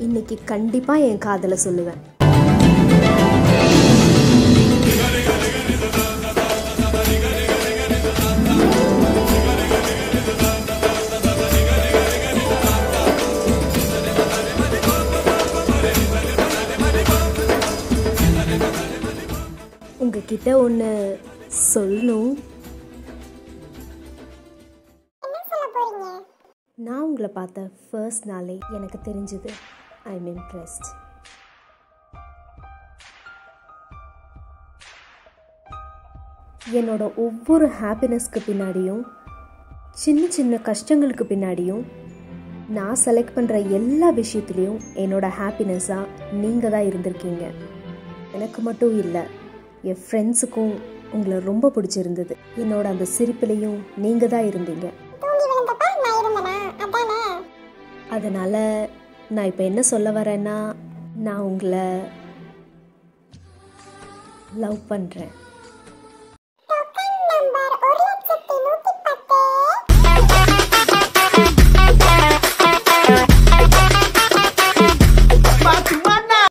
இன்னைக்கு கண்டிப்பா என் காதல சொல்லுவேன் உங்ககிட்ட ஒன்று சொல்லணும் என்ன சொல்ல போறீங்க நான் உங்களை பார்த்த ஃபர்ஸ்ட் நாளே எனக்கு தெரிஞ்சது ஐ எம் இம்ப்ரெஸ்ட் என்னோட ஒவ்வொரு ஹாப்பினஸ்க்கு பின்னாடியும் சின்ன சின்ன கஷ்டங்களுக்கு பின்னாடியும் நான் செலக்ட் பண்ணுற எல்லா விஷயத்துலேயும் என்னோட ஹாப்பினஸ்ஸாக நீங்கள் தான் இருந்திருக்கீங்க எனக்கு மட்டும் இல்லை என் ஃப்ரெண்ட்ஸுக்கும் உங்களை ரொம்ப பிடிச்சிருந்தது என்னோட அந்த சிரிப்புலேயும் நீங்கள் தான் இருந்தீங்க தூங்கி விழுந்தப்ப நான் இருந்தனா அதானே அதனால் நான் இப்போ என்ன சொல்ல வரேன்னா நான் உங்களை லவ் பண்ணுறேன்